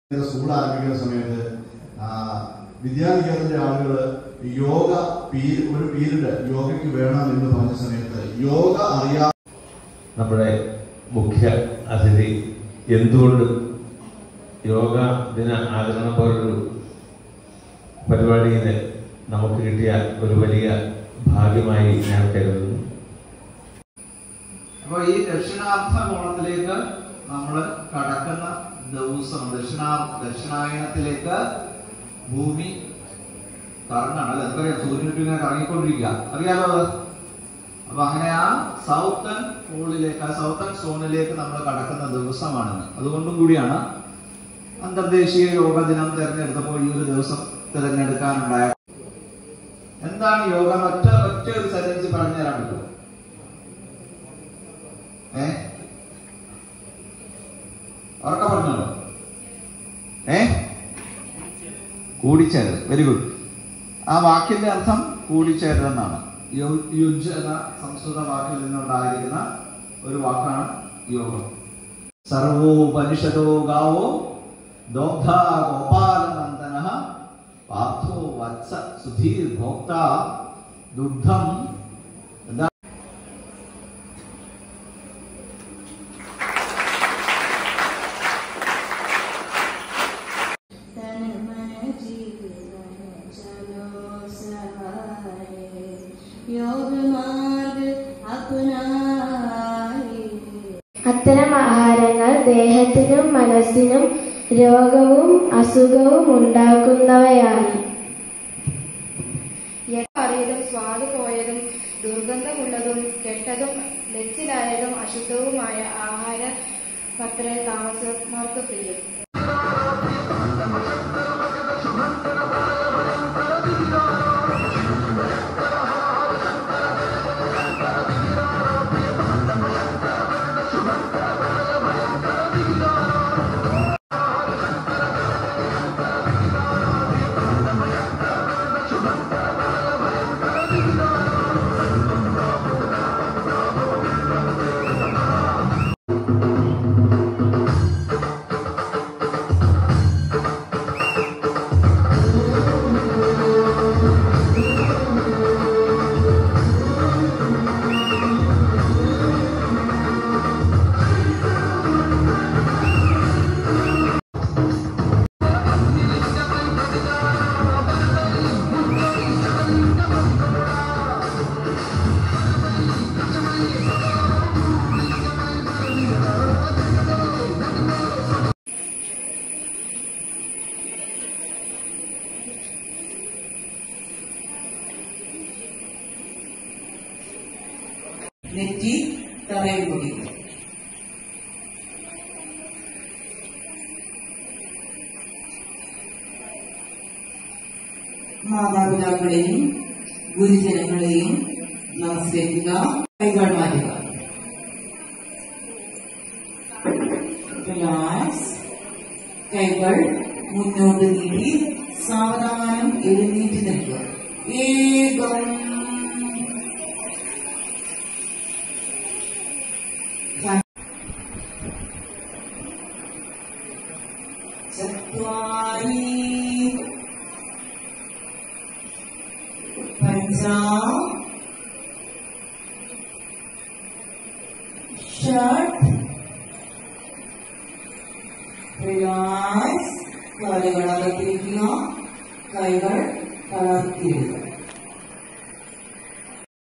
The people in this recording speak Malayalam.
സ്കൂൾ ആരംഭിക്കുന്ന സമയത്ത് ആ, വിദ്യാനികേതന്റെ ആളുകൾ യോഗ പീ- ഒരു പീരീഡ് യോഗയ്ക്ക് വേണം എന്ന് പറഞ്ഞ സമയത്ത് യോഗ അറിയാ നമ്മുടെ മുഖ്യ അതിഥി എന്തുകൊണ്ട് യോഗ ദിന ആചരണം പോലൊരു പരിപാടിയിൽ നമുക്ക് കിട്ടിയ ഒരു വലിയ ഭാഗ്യമായി ഞാൻ കരുതുന്നു അപ്പൊ ഈ ദക്ഷിണാർത്ഥ കോണത്തിലേക്ക് നമ്മൾ കടക്കുന്ന ദിവസം ദക്ഷിണാ ദക്ഷിണായനത്തിലേക്ക് ഭൂമി കറങ്ങാണ് അല്ലെ എന്തറിയാം സൂര്യനിട്ട് ഇങ്ങനെ കറങ്ങിക്കൊണ്ടിരിക്കുക അറിയാലോ അത് അപ്പൊ അങ്ങനെ ആ സൗത്തൺ പോളിലേക്ക് ആ സൗത്തൺ സോണിലേക്ക് നമ്മൾ കടക്കുന്ന ദിവസമാണെന്ന് അതുകൊണ്ടും കൂടിയാണ് അന്തർദേശീയ യോഗ ദിനം തിരഞ്ഞെടുത്തപ്പോൾ ഈ ഒരു ദിവസം തിരഞ്ഞെടുക്കാനുണ്ടായ എന്താണ് യോഗ ഒറ്റ ഒറ്റ ഒരു സെന്റൻസ് പറഞ്ഞു തരാൻ പറ്റുമോ ഏ ഉറക്ക പറഞ്ഞല്ലോ ഏ കൂടിച്ചേരൽ വെരി ഗുഡ് ആ വാക്കിന്റെ അർത്ഥം കൂടിച്ചേരൽ എന്നാണ് യു- യുജ് എന്ന സംസ്കൃത വാക്കിൽ നിന്നുണ്ടായിരിക്കുന്ന ഒരു വാക്കാണ് യോഗം സർവോപനിഷദോ ഗാവോ ദോഗ്ധ ഗോപാലനന്ദന പാർത്ഥോ വത്സ സുധീർ ഭോക്ത ദുഗ്ധം എന്താ तन मन जीवन चलो सहारे योग मार्ग अपनाए അത്തരം ആഹാരങ്ങൾ ദേഹത്തിനും മനസ്സിനും രോഗവും അസുഖവും ഉണ്ടാക്കുന്നവയാണ് മാറിയതും സ്വാദ് പോയതും ദുർഗന്ധമുള്ളതും കെട്ടതും നെച്ചിലായതും അശുദ്ധവുമായ ആഹാര പത്ര താമസമാർക്ക് പ്രിയം നെറ്റി തറയിൽ പൊടിക്കും മാതാപിതാക്കളെയും ഗുരുജനങ്ങളെയും നമസ്കരിക്കുക കൈകൾ മാറ്റുക റിലാക്സ് കൈകൾ മുന്നോട്ട് നീട്ടി സാവധാനം എഴുന്നേറ്റ് നിൽക്കുക ഏകം चत्वारि पञ्च षट् റിലാക്സ് കാലുകൾ അകത്തിരിക്കുക കൈകൾ തളർത്തിയിടുക